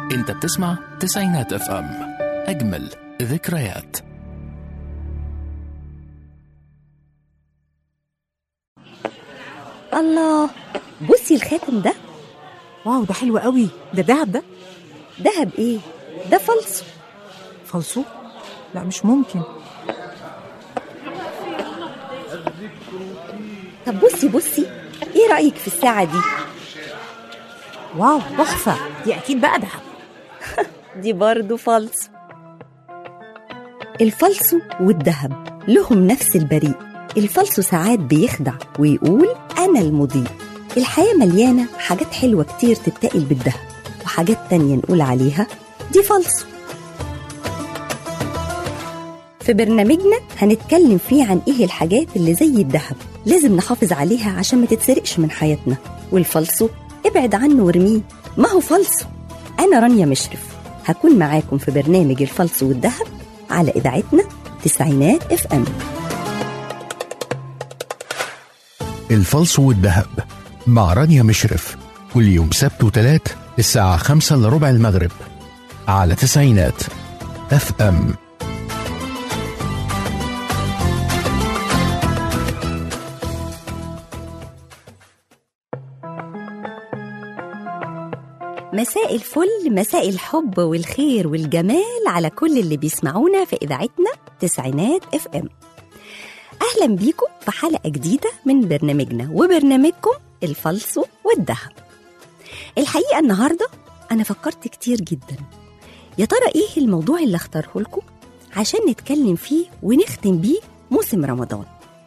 انت بتسمع تسعينات اف ام اجمل ذكريات الله بصي الخاتم ده واو ده حلو قوي ده دهب ده دهب ايه ده فلسو فلسو لا مش ممكن طب بصي بصي ايه رأيك في الساعة دي واو تحفه دي اكيد بقى دهب دي برضو فلسو الفلسو والذهب لهم نفس البريء الفلسو ساعات بيخدع ويقول أنا المضيء الحياة مليانة حاجات حلوة كتير تتقل بالذهب وحاجات تانية نقول عليها دي فلسو في برنامجنا هنتكلم فيه عن ايه الحاجات اللي زي الذهب لازم نحافظ عليها عشان ما تتسرقش من حياتنا والفلسو ابعد عنه وارميه ما هو فلسو انا رانيا مشرف هكون معاكم في برنامج الفلسو والذهب على اذاعتنا تسعينات اف ام الفلس والذهب مع رانيا مشرف كل يوم سبت وتلات الساعة خمسة إلا ربع المغرب على تسعينات اف ام مساء الفل مساء الحب والخير والجمال على كل اللي بيسمعونا في اذاعتنا تسعينات اف ام اهلا بيكم في حلقه جديده من برنامجنا وبرنامجكم الفلسو والذهب الحقيقه النهارده انا فكرت كتير جدا يا ترى ايه الموضوع اللي اختاره لكم عشان نتكلم فيه ونختم بيه موسم رمضان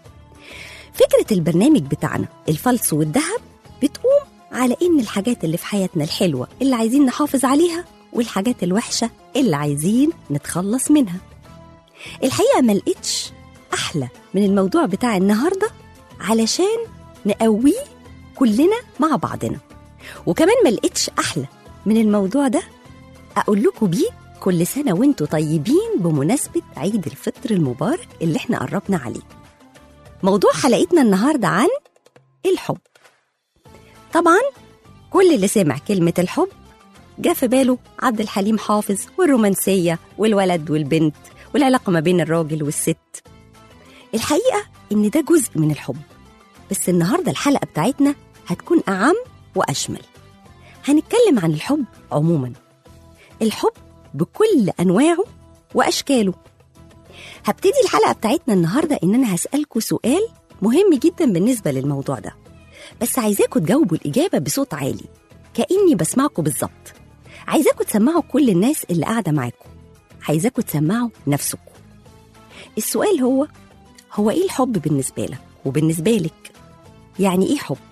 فكره البرنامج بتاعنا الفلسو والذهب بتقوم على ان الحاجات اللي في حياتنا الحلوه اللي عايزين نحافظ عليها والحاجات الوحشه اللي عايزين نتخلص منها الحقيقه ما لقيتش احلى من الموضوع بتاع النهارده علشان نقويه كلنا مع بعضنا وكمان ما لقيتش احلى من الموضوع ده اقول لكم بيه كل سنه وانتم طيبين بمناسبه عيد الفطر المبارك اللي احنا قربنا عليه موضوع حلقتنا النهارده عن الحب طبعا كل اللي سمع كلمة الحب جاء في باله عبد الحليم حافظ والرومانسية والولد والبنت والعلاقة ما بين الراجل والست الحقيقة إن ده جزء من الحب بس النهاردة الحلقة بتاعتنا هتكون أعم وأشمل هنتكلم عن الحب عموما الحب بكل أنواعه وأشكاله هبتدي الحلقة بتاعتنا النهاردة إن أنا هسألكوا سؤال مهم جدا بالنسبة للموضوع ده بس عايزاكوا تجاوبوا الإجابة بصوت عالي كأني بسمعكوا بالظبط عايزاكوا تسمعوا كل الناس اللي قاعدة معاكم عايزاكوا تسمعوا نفسكم السؤال هو هو إيه الحب بالنسبة لك وبالنسبة لك يعني إيه حب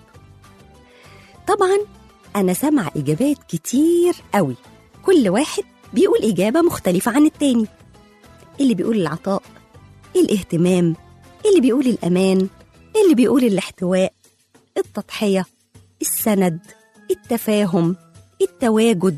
طبعا أنا سامع إجابات كتير قوي كل واحد بيقول إجابة مختلفة عن التاني اللي بيقول العطاء الاهتمام اللي بيقول الأمان اللي بيقول الاحتواء التضحية السند التفاهم التواجد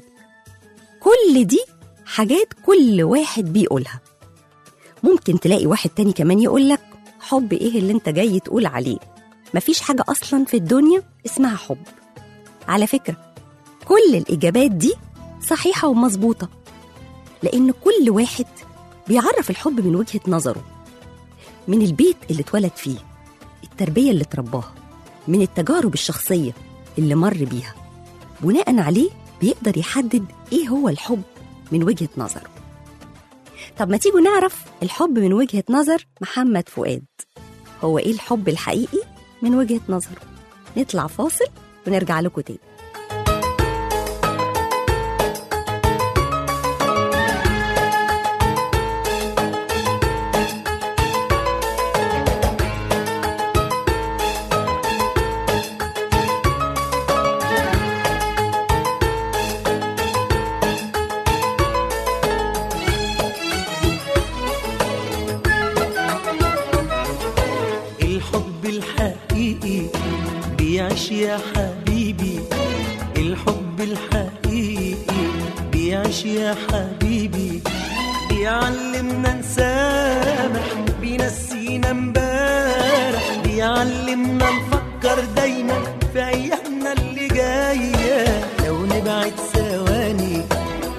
كل دي حاجات كل واحد بيقولها ممكن تلاقي واحد تاني كمان يقولك حب ايه اللي انت جاي تقول عليه مفيش حاجة أصلا في الدنيا اسمها حب على فكرة كل الإجابات دي صحيحة ومظبوطة لأن كل واحد بيعرف الحب من وجهة نظره من البيت اللي اتولد فيه التربية اللي اترباها من التجارب الشخصية اللي مر بيها بناء عليه بيقدر يحدد ايه هو الحب من وجهة نظره طب ما تيجوا نعرف الحب من وجهة نظر محمد فؤاد هو ايه الحب الحقيقي من وجهة نظره نطلع فاصل ونرجع لكم تاني الحب الحقيقي بيعيش يا حبيبي الحب الحقيقي بيعيش يا حبيبي بيعلمنا نسامح بينسينا امبارح بيعلمنا نفكر دايما في ايامنا اللي جايه لو نبعد ثواني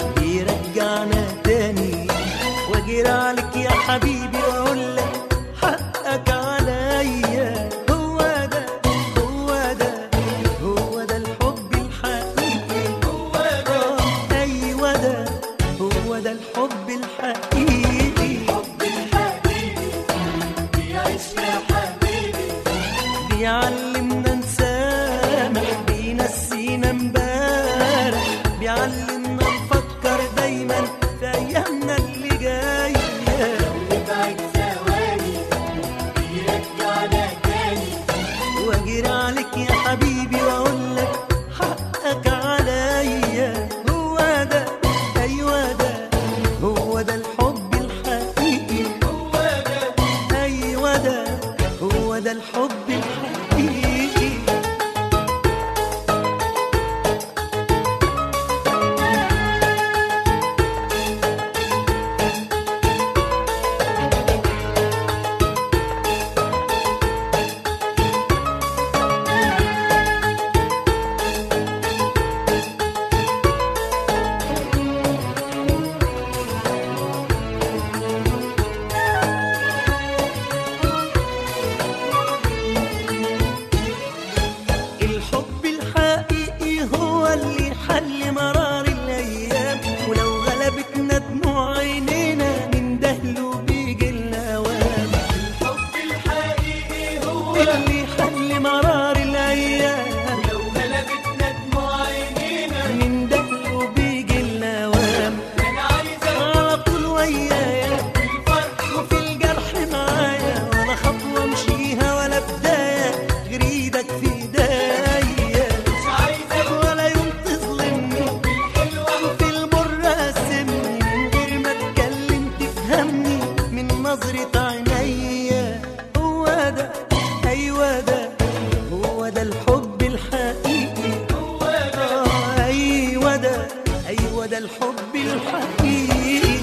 بيحل مرار الايام ولو غلبتنا دموع عينينا نندهله بيجي الاوام الحب الحقيقي هو اللي بيحل مرار الايام ولو غلبتنا دموع عينينا نندهله بيجي الاوام انا عايزه على طول ويايا في الفرح وفي الجرح معايا ولا خطوه امشيها ولا بدايه غير ايدك في ايديا مش عايزك ولا يوم تظلمني وفي المر قسمني من غير ما اتكلم تفهمني من نظرة عينيا هو ده ايوه ده هو ده الحب الحقيقي هو ده ايوه ده ايوه ده الحب الحقيقي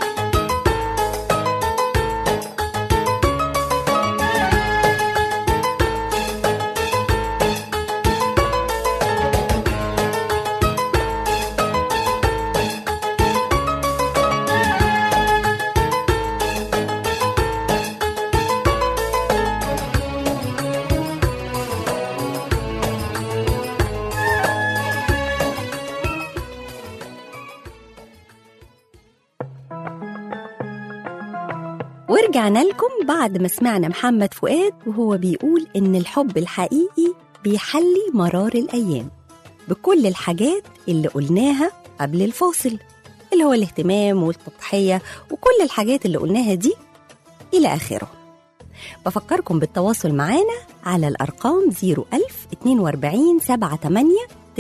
ورجعنا لكم بعد ما سمعنا محمد فؤاد وهو بيقول إن الحب الحقيقي بيحلي مرار الأيام بكل الحاجات اللي قلناها قبل الفاصل اللي هو الاهتمام والتضحية وكل الحاجات اللي قلناها دي إلى آخره بفكركم بالتواصل معانا على الأرقام 01000 42 78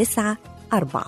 94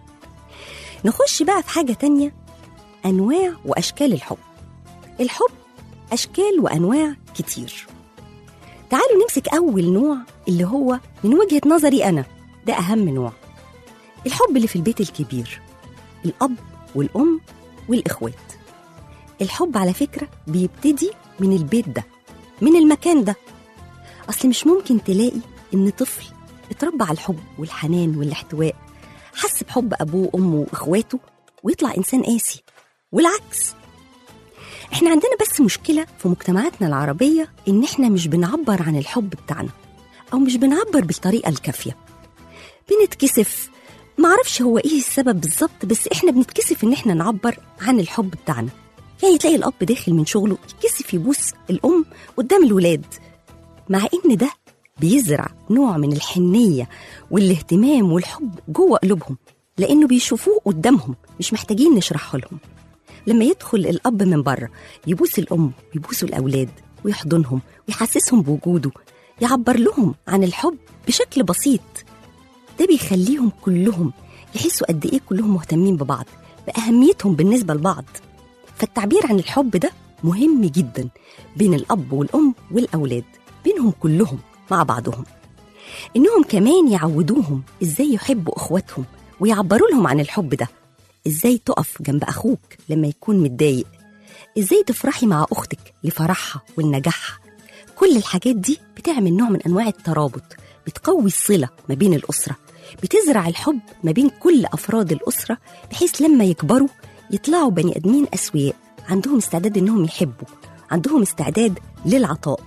نخش بقى في حاجة تانية أنواع وأشكال الحب الحب أشكال وأنواع كتير تعالوا نمسك أول نوع اللي هو من وجهة نظري أنا ده أهم نوع الحب اللي في البيت الكبير الأب والأم والإخوات الحب على فكرة بيبتدي من البيت ده من المكان ده أصل مش ممكن تلاقي إن طفل اتربى على الحب والحنان والاحتواء حس بحب أبوه وأمه وإخواته ويطلع إنسان قاسي والعكس احنا عندنا بس مشكلة في مجتمعاتنا العربية إن احنا مش بنعبر عن الحب بتاعنا أو مش بنعبر بالطريقة الكافية بنتكسف معرفش هو ايه السبب بالظبط بس احنا بنتكسف ان احنا نعبر عن الحب بتاعنا يعني تلاقي الاب داخل من شغله يتكسف يبوس الام قدام الولاد مع ان ده بيزرع نوع من الحنيه والاهتمام والحب جوه قلوبهم لانه بيشوفوه قدامهم مش محتاجين نشرحه لهم لما يدخل الاب من بره يبوس الام ويبوسوا الاولاد ويحضنهم ويحسسهم بوجوده يعبر لهم عن الحب بشكل بسيط ده بيخليهم كلهم يحسوا قد ايه كلهم مهتمين ببعض باهميتهم بالنسبه لبعض فالتعبير عن الحب ده مهم جدا بين الاب والام والاولاد بينهم كلهم مع بعضهم انهم كمان يعودوهم ازاي يحبوا اخواتهم ويعبروا لهم عن الحب ده ازاي تقف جنب اخوك لما يكون متضايق ازاي تفرحي مع اختك لفرحها ولنجاحها كل الحاجات دي بتعمل نوع من انواع الترابط بتقوي الصله ما بين الاسره بتزرع الحب ما بين كل افراد الاسره بحيث لما يكبروا يطلعوا بني ادمين اسوياء عندهم استعداد انهم يحبوا عندهم استعداد للعطاء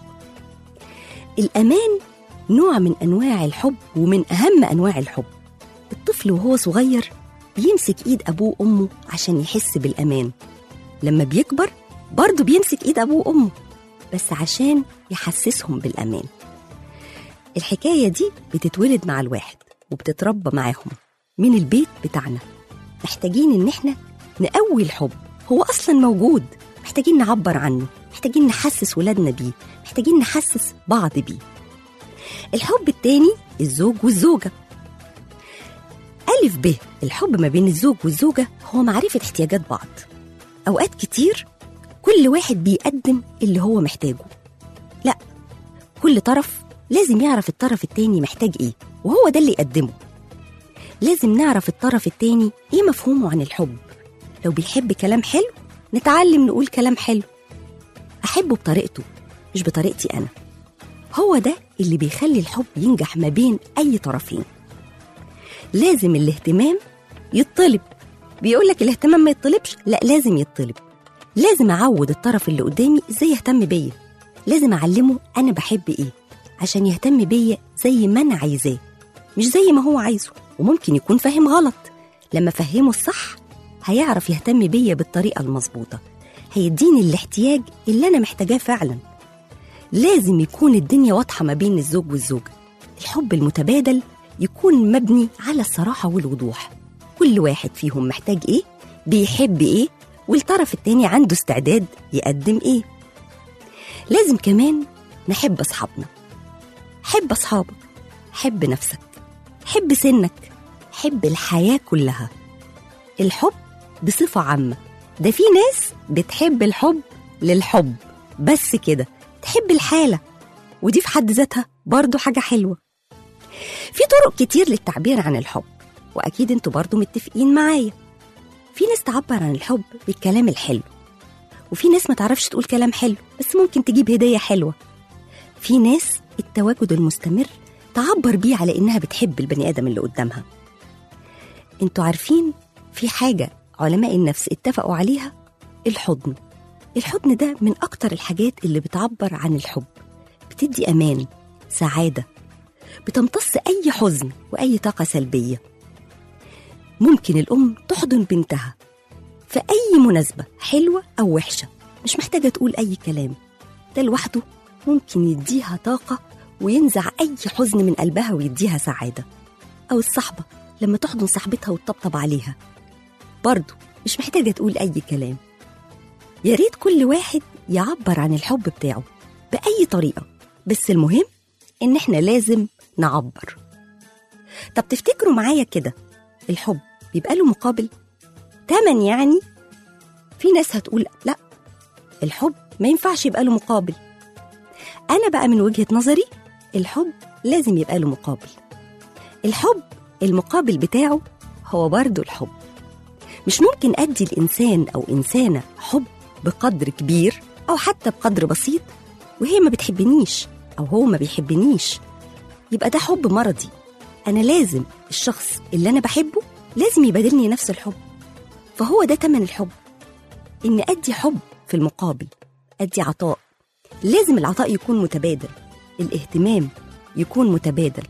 الامان نوع من انواع الحب ومن اهم انواع الحب الطفل وهو صغير بيمسك ايد ابوه وامه عشان يحس بالامان لما بيكبر برضه بيمسك ايد ابوه وامه بس عشان يحسسهم بالامان الحكايه دي بتتولد مع الواحد وبتتربى معاهم من البيت بتاعنا محتاجين ان احنا نقوي الحب هو اصلا موجود محتاجين نعبر عنه محتاجين نحسس ولادنا بيه محتاجين نحسس بعض بيه الحب التاني الزوج والزوجة ألف ب الحب ما بين الزوج والزوجة هو معرفة احتياجات بعض أوقات كتير كل واحد بيقدم اللي هو محتاجه لا كل طرف لازم يعرف الطرف التاني محتاج ايه وهو ده اللي يقدمه لازم نعرف الطرف التاني ايه مفهومه عن الحب لو بيحب كلام حلو نتعلم نقول كلام حلو أحبه بطريقته مش بطريقتي أنا هو ده اللي بيخلي الحب ينجح ما بين أي طرفين لازم الاهتمام يطلب بيقول لك الاهتمام ما يطلبش لا لازم يطلب لازم أعود الطرف اللي قدامي إزاي يهتم بيا لازم أعلمه أنا بحب إيه عشان يهتم بيا زي ما أنا عايزاه مش زي ما هو عايزه وممكن يكون فاهم غلط لما أفهمه الصح هيعرف يهتم بيا بالطريقة المظبوطة هيديني الاحتياج اللي أنا محتاجاه فعلا لازم يكون الدنيا واضحة ما بين الزوج والزوجة الحب المتبادل يكون مبني على الصراحة والوضوح كل واحد فيهم محتاج إيه بيحب إيه والطرف التاني عنده استعداد يقدم إيه لازم كمان نحب أصحابنا حب أصحابك حب نفسك حب سنك حب الحياة كلها الحب بصفة عامة ده في ناس بتحب الحب للحب بس كده تحب الحالة ودي في حد ذاتها برضو حاجة حلوة في طرق كتير للتعبير عن الحب وأكيد انتوا برضو متفقين معايا في ناس تعبر عن الحب بالكلام الحلو وفي ناس ما تعرفش تقول كلام حلو بس ممكن تجيب هدية حلوة في ناس التواجد المستمر تعبر بيه على إنها بتحب البني آدم اللي قدامها انتوا عارفين في حاجة علماء النفس اتفقوا عليها الحضن الحضن ده من أكتر الحاجات اللي بتعبر عن الحب بتدي أمان سعادة بتمتص أي حزن وأي طاقة سلبية ممكن الأم تحضن بنتها في أي مناسبة حلوة أو وحشة مش محتاجة تقول أي كلام ده لوحده ممكن يديها طاقة وينزع أي حزن من قلبها ويديها سعادة أو الصحبة لما تحضن صاحبتها وتطبطب عليها برضه مش محتاجة تقول أي كلام يا ريت كل واحد يعبر عن الحب بتاعه بأي طريقة بس المهم إن إحنا لازم نعبر طب تفتكروا معايا كده الحب بيبقى له مقابل تمن يعني في ناس هتقول لا الحب ما ينفعش يبقى له مقابل أنا بقى من وجهة نظري الحب لازم يبقى له مقابل الحب المقابل بتاعه هو برضه الحب مش ممكن أدي الإنسان أو إنسانة حب بقدر كبير أو حتى بقدر بسيط وهي ما بتحبنيش أو هو ما بيحبنيش يبقى ده حب مرضي أنا لازم الشخص اللي أنا بحبه لازم يبادلني نفس الحب فهو ده تمن الحب إن أدي حب في المقابل أدي عطاء لازم العطاء يكون متبادل الاهتمام يكون متبادل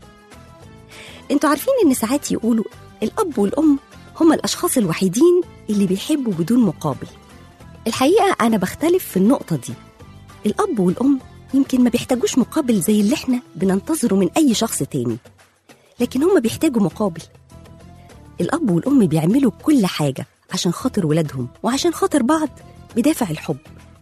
انتوا عارفين ان ساعات يقولوا الاب والام هم الاشخاص الوحيدين اللي بيحبوا بدون مقابل الحقيقه انا بختلف في النقطه دي الاب والام يمكن ما بيحتاجوش مقابل زي اللي احنا بننتظره من اي شخص تاني لكن هم بيحتاجوا مقابل الاب والام بيعملوا كل حاجه عشان خاطر ولادهم وعشان خاطر بعض بدافع الحب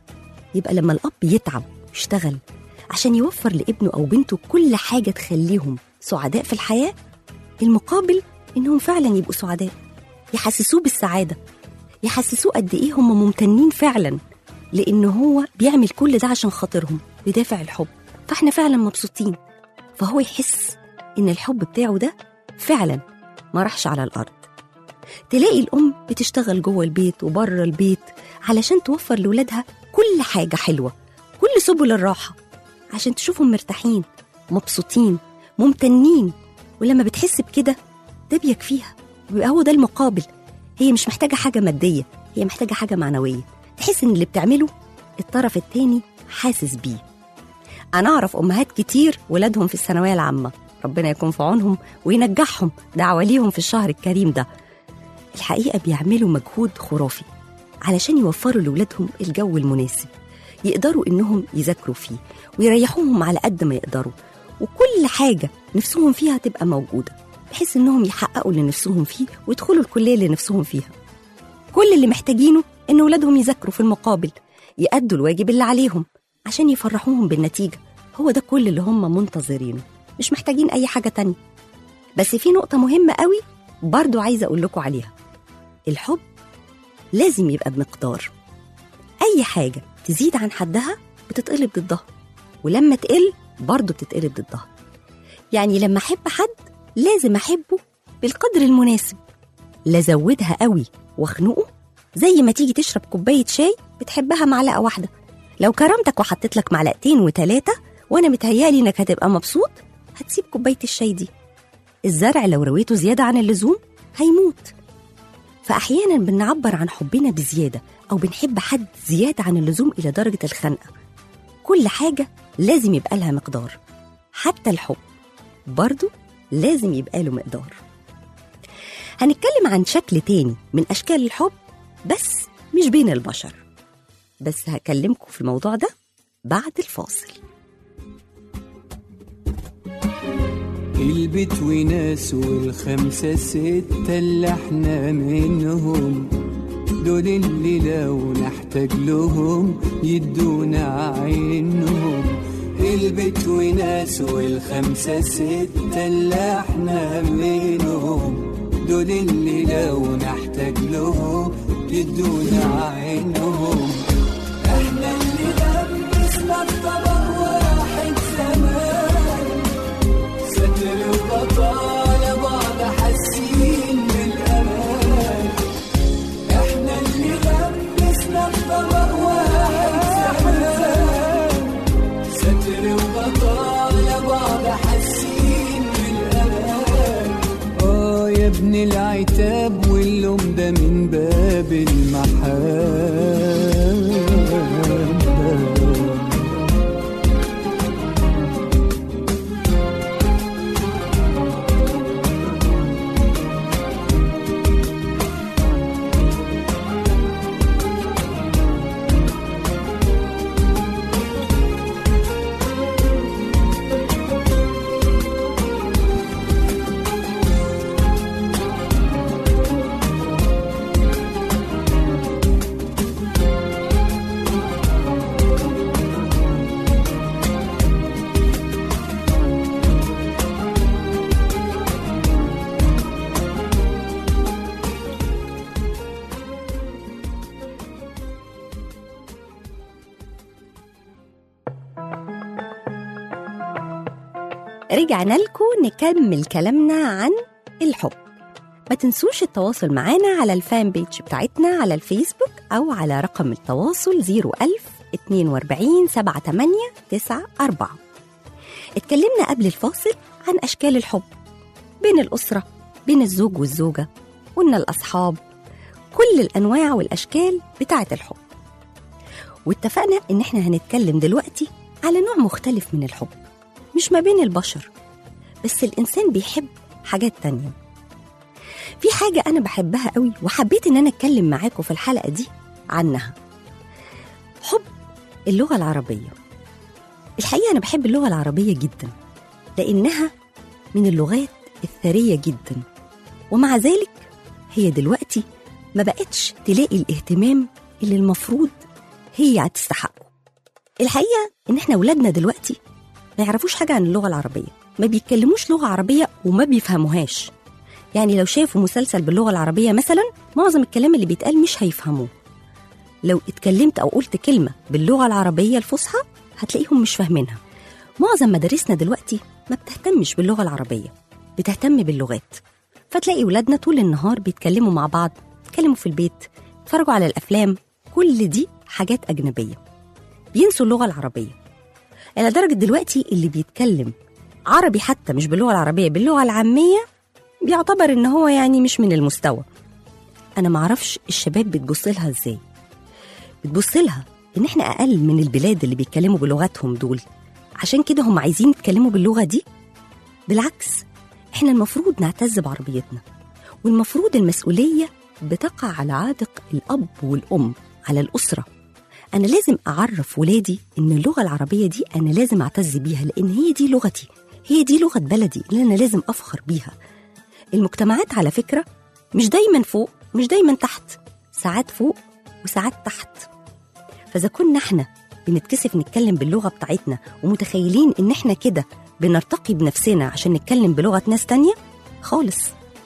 يبقى لما الاب يتعب يشتغل عشان يوفر لابنه او بنته كل حاجه تخليهم سعداء في الحياه المقابل انهم فعلا يبقوا سعداء يحسسوه بالسعاده يحسسوه قد ايه هم ممتنين فعلا لان هو بيعمل كل ده عشان خاطرهم بدافع الحب فاحنا فعلا مبسوطين فهو يحس ان الحب بتاعه ده فعلا ما راحش على الارض تلاقي الام بتشتغل جوه البيت وبره البيت علشان توفر لولادها كل حاجه حلوه كل سبل الراحه عشان تشوفهم مرتاحين مبسوطين ممتنين ولما بتحس بكده ده بيكفيها ويبقى هو ده المقابل هي مش محتاجة حاجة مادية هي محتاجة حاجة معنوية تحس إن اللي بتعمله الطرف التاني حاسس بيه أنا أعرف أمهات كتير ولادهم في الثانوية العامة ربنا يكون في عونهم وينجحهم دعوة ليهم في الشهر الكريم ده الحقيقة بيعملوا مجهود خرافي علشان يوفروا لولادهم الجو المناسب يقدروا إنهم يذاكروا فيه ويريحوهم على قد ما يقدروا وكل حاجة نفسهم فيها تبقى موجودة بحيث إنهم يحققوا اللي نفسهم فيه ويدخلوا الكلية اللي نفسهم فيها كل اللي محتاجينه إن ولادهم يذاكروا في المقابل يأدوا الواجب اللي عليهم عشان يفرحوهم بالنتيجة هو ده كل اللي هم منتظرينه مش محتاجين أي حاجة تانية بس في نقطة مهمة قوي برضو عايزة أقول لكم عليها الحب لازم يبقى بمقدار أي حاجة تزيد عن حدها بتتقلب ضدها ولما تقل برضه بتتقلب ضدها يعني لما أحب حد لازم أحبه بالقدر المناسب لا زودها قوي واخنقه زي ما تيجي تشرب كوباية شاي بتحبها معلقة واحدة لو كرمتك وحطيت لك معلقتين وتلاتة وأنا متهيالي إنك هتبقى مبسوط هتسيب كوباية الشاي دي الزرع لو رويته زيادة عن اللزوم هيموت فأحيانا بنعبر عن حبنا بزيادة أو بنحب حد زيادة عن اللزوم إلى درجة الخنقة كل حاجة لازم يبقى لها مقدار حتى الحب برضو لازم يبقى له مقدار هنتكلم عن شكل تاني من أشكال الحب بس مش بين البشر بس هكلمكم في الموضوع ده بعد الفاصل البيت وناس والخمسة ستة اللي احنا منهم دول اللي لو نحتاج لهم يدونا عينهم البيت وناس والخمسة ستة اللي احنا منهم دول اللي لو نحتاج لهم يدونا عينهم احنا اللي لبسنا الطبق واحد زمان ستر وبطالة بعض حاسين بالأمان احنا اللي لبسنا الطبق واحد زمان ستر وبطالة بعض حاسين بالأمان اه يا ابن العتاب واللوم ده من باب المحبة رجعنا لكم نكمل كلامنا عن الحب ما تنسوش التواصل معانا على الفان بيج بتاعتنا على الفيسبوك أو على رقم التواصل 01000 42 78 94 اتكلمنا قبل الفاصل عن أشكال الحب بين الأسرة بين الزوج والزوجة قلنا الأصحاب كل الأنواع والأشكال بتاعة الحب واتفقنا إن احنا هنتكلم دلوقتي على نوع مختلف من الحب مش ما بين البشر بس الإنسان بيحب حاجات تانية في حاجة أنا بحبها قوي وحبيت إن أنا أتكلم معاكم في الحلقة دي عنها حب اللغة العربية الحقيقة أنا بحب اللغة العربية جدا لأنها من اللغات الثرية جدا ومع ذلك هي دلوقتي ما بقتش تلاقي الاهتمام اللي المفروض هي تستحقه الحقيقة إن إحنا ولادنا دلوقتي ما يعرفوش حاجة عن اللغة العربية ما بيتكلموش لغة عربية وما بيفهموهاش يعني لو شافوا مسلسل باللغة العربية مثلا معظم الكلام اللي بيتقال مش هيفهموه لو اتكلمت أو قلت كلمة باللغة العربية الفصحى هتلاقيهم مش فاهمينها معظم مدارسنا دلوقتي ما بتهتمش باللغة العربية بتهتم باللغات فتلاقي ولادنا طول النهار بيتكلموا مع بعض يتكلموا في البيت يتفرجوا على الأفلام كل دي حاجات أجنبية بينسوا اللغة العربية إلى درجة دلوقتي اللي بيتكلم عربي حتى مش باللغة العربية باللغة العامية بيعتبر إن هو يعني مش من المستوى أنا معرفش الشباب بتبص لها إزاي بتبص لها إن إحنا أقل من البلاد اللي بيتكلموا بلغتهم دول عشان كده هم عايزين يتكلموا باللغة دي بالعكس إحنا المفروض نعتز بعربيتنا والمفروض المسؤولية بتقع على عاتق الأب والأم على الأسرة أنا لازم أعرف ولادي إن اللغة العربية دي أنا لازم أعتز بيها لأن هي دي لغتي هي دي لغة بلدي اللي أنا لازم أفخر بيها المجتمعات على فكرة مش دايما فوق مش دايما تحت ساعات فوق وساعات تحت فإذا كنا احنا بنتكسف نتكلم باللغة بتاعتنا ومتخيلين إن احنا كده بنرتقي بنفسنا عشان نتكلم بلغة ناس تانية خالص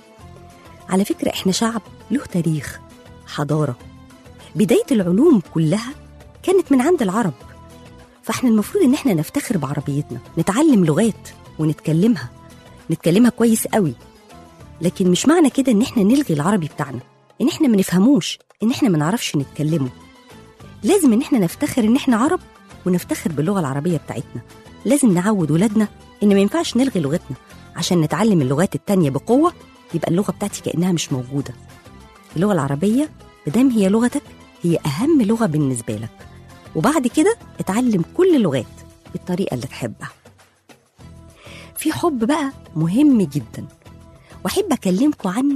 على فكرة احنا شعب له تاريخ حضارة بداية العلوم كلها كانت من عند العرب فاحنا المفروض ان احنا نفتخر بعربيتنا نتعلم لغات ونتكلمها نتكلمها كويس قوي لكن مش معنى كده ان احنا نلغي العربي بتاعنا ان احنا ما نفهموش ان احنا ما نعرفش نتكلمه لازم ان احنا نفتخر ان احنا عرب ونفتخر باللغه العربيه بتاعتنا لازم نعود ولادنا ان ما ينفعش نلغي لغتنا عشان نتعلم اللغات التانية بقوه يبقى اللغه بتاعتي كانها مش موجوده اللغه العربيه مادام هي لغتك هي اهم لغه بالنسبه لك وبعد كده اتعلم كل اللغات بالطريقه اللي تحبها في حب بقى مهم جدا واحب اكلمكم عنه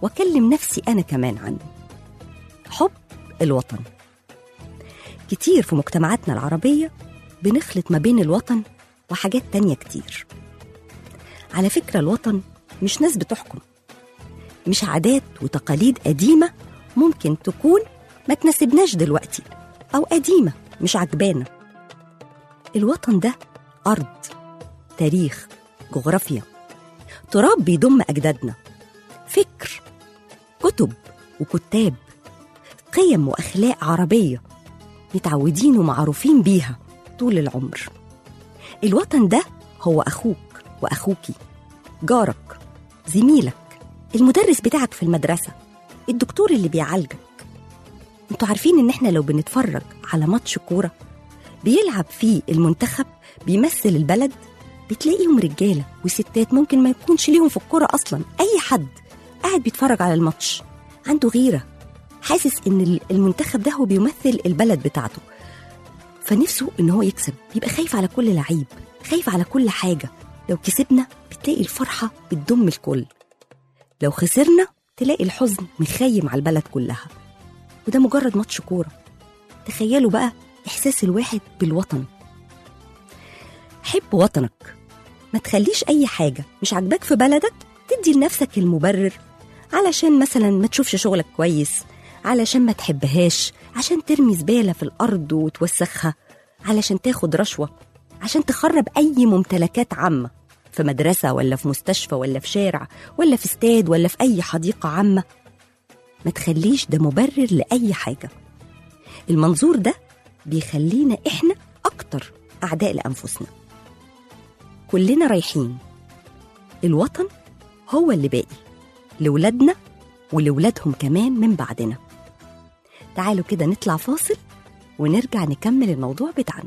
وأكلم نفسي أنا كمان عنه حب الوطن كتير في مجتمعاتنا العربية بنخلط ما بين الوطن وحاجات تانية كتير على فكرة الوطن مش ناس بتحكم مش عادات وتقاليد قديمة ممكن تكون ما تناسبناش دلوقتي أو قديمة مش عجبانا الوطن ده أرض تاريخ جغرافيا تراب بيضم أجدادنا فكر كتب وكتاب قيم وأخلاق عربية متعودين ومعروفين بيها طول العمر الوطن ده هو أخوك وأخوكي جارك زميلك المدرس بتاعك في المدرسة الدكتور اللي بيعالجك انتوا عارفين ان احنا لو بنتفرج على ماتش كورة بيلعب فيه المنتخب بيمثل البلد بتلاقيهم رجالة وستات ممكن ما يكونش ليهم في الكورة أصلا أي حد قاعد بيتفرج على الماتش عنده غيرة حاسس ان المنتخب ده هو بيمثل البلد بتاعته فنفسه ان هو يكسب بيبقى خايف على كل لعيب خايف على كل حاجة لو كسبنا بتلاقي الفرحة بتضم الكل لو خسرنا تلاقي الحزن مخيم على البلد كلها وده مجرد ماتش كورة تخيلوا بقى إحساس الواحد بالوطن حب وطنك ما تخليش أي حاجة مش عاجباك في بلدك تدي لنفسك المبرر علشان مثلا ما تشوفش شغلك كويس علشان ما تحبهاش عشان ترمي زبالة في الأرض وتوسخها علشان تاخد رشوة عشان تخرب أي ممتلكات عامة في مدرسة ولا في مستشفى ولا في شارع ولا في استاد ولا في أي حديقة عامة ما تخليش ده مبرر لأي حاجة المنظور ده بيخلينا إحنا أكتر أعداء لأنفسنا كلنا رايحين الوطن هو اللي باقي لولادنا ولولادهم كمان من بعدنا تعالوا كده نطلع فاصل ونرجع نكمل الموضوع بتاعنا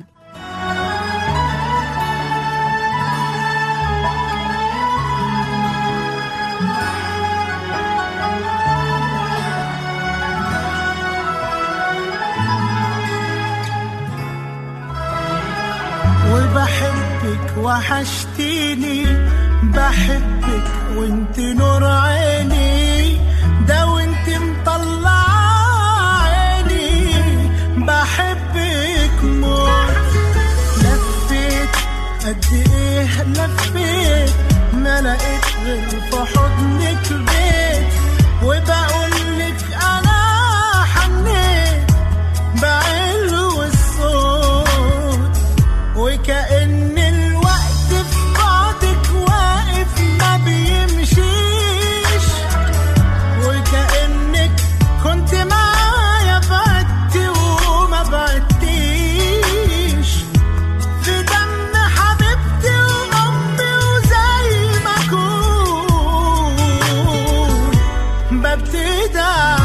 وبحبك وحشتيني بحبك وانت نور عيني ده وانت مطلع عيني بحبك موت لفيت قد ايه لفيت ما لقيت غير في حضنك بيت وبقولك انا حنيت بعلو الصوت وكأن الوقت في بعدك واقف ما بيمشيش وكأنك كنت معايا بعدتي وما بعدتيش في دم حبيبتي وأمي وزي ما أكون ببتدي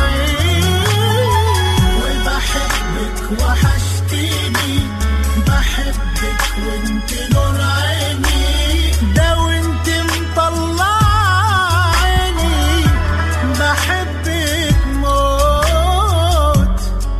أعيش وبحبك وحشتيني بحبك وانت نور عيني ده وانت مطلع عيني بحبك موت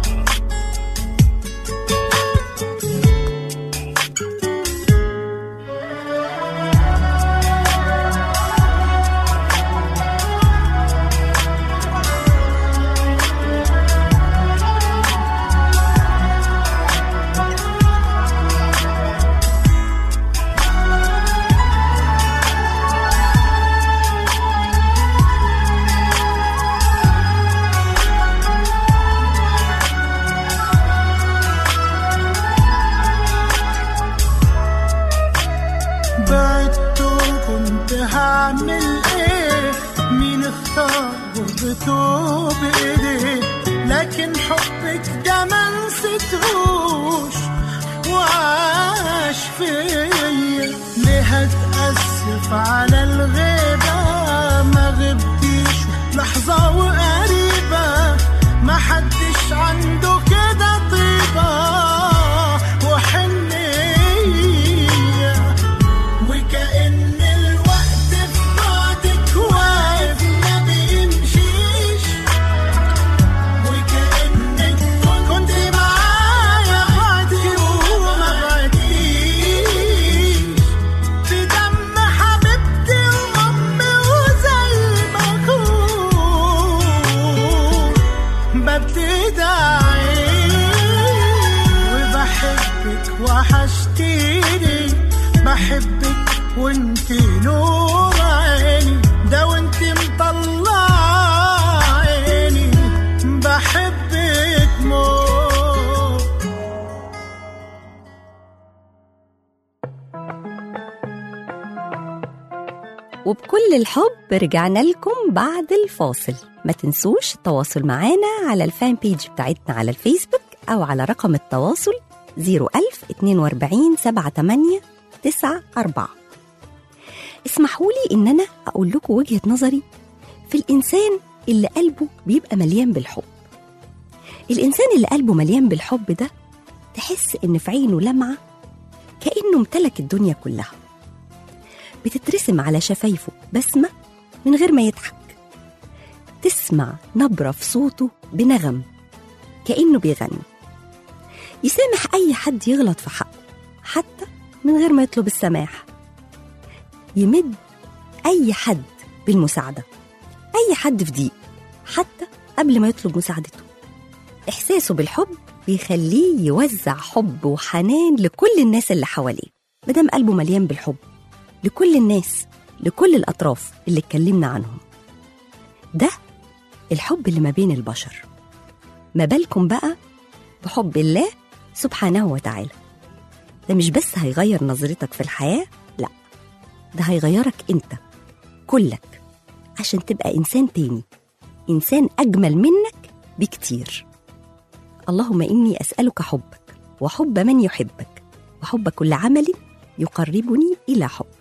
بعدت وكنت هعمل ايه مين اختار غربته بايديه لكن حبك ده ما نسيتهوش وعاش فيا ليه هتأسف على الغيبة ما غبتيش لحظة وقريبة ما حدش عنده كده طيبة وحنية وكأن الوقت في بعدك واقف ما بيمشيش وكأنك كنت معايا بعدي وما بعديش في دم حبيبتي وأمي وزي ما أكون بحبك وانت نور عيني ده وانت مطلع عيني بحبك موت وبكل الحب رجعنا لكم بعد الفاصل ما تنسوش التواصل معانا على الفان بيج بتاعتنا على الفيسبوك أو على رقم التواصل 01000 42 78 94 اسمحوا لي إن أنا أقول لكم وجهة نظري في الإنسان اللي قلبه بيبقى مليان بالحب الإنسان اللي قلبه مليان بالحب ده تحس إن في عينه لمعة كأنه امتلك الدنيا كلها بتترسم على شفايفه بسمة من غير ما يضحك تسمع نبرة في صوته بنغم كأنه بيغني يسامح أي حد يغلط في حقه حتى من غير ما يطلب السماح يمد أي حد بالمساعدة أي حد في ضيق حتى قبل ما يطلب مساعدته إحساسه بالحب بيخليه يوزع حب وحنان لكل الناس اللي حواليه مادام قلبه مليان بالحب لكل الناس لكل الأطراف اللي اتكلمنا عنهم ده الحب اللي ما بين البشر ما بالكم بقى بحب الله سبحانه وتعالى ده مش بس هيغير نظرتك في الحياة لا ده هيغيرك انت كلك عشان تبقى إنسان تاني إنسان أجمل منك بكتير اللهم إني أسألك حبك وحب من يحبك وحب كل عمل يقربني إلى حبك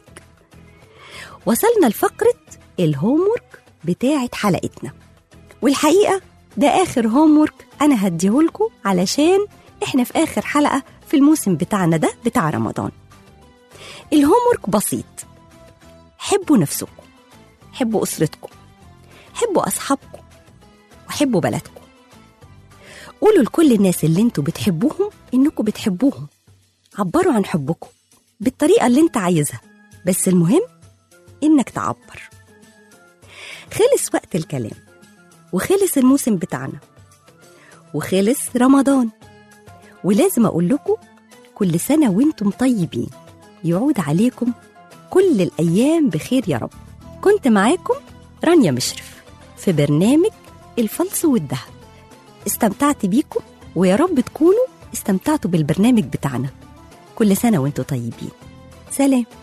وصلنا لفقرة الهومورك بتاعة حلقتنا والحقيقة ده آخر هومورك أنا هديهولكوا علشان إحنا في آخر حلقة في الموسم بتاعنا ده بتاع رمضان الهومورك بسيط حبوا نفسكم حبوا أسرتكم حبوا أصحابكم وحبوا بلدكم قولوا لكل الناس اللي انتوا بتحبوهم انكم بتحبوهم عبروا عن حبكم بالطريقة اللي انت عايزها بس المهم انك تعبر خلص وقت الكلام وخلص الموسم بتاعنا وخلص رمضان ولازم اقول لكم كل سنة وانتم طيبين يعود عليكم كل الأيام بخير يا رب كنت معاكم رانيا مشرف في برنامج الفلس والذهب استمتعت بيكم ويا رب تكونوا استمتعتوا بالبرنامج بتاعنا كل سنة وانتم طيبين سلام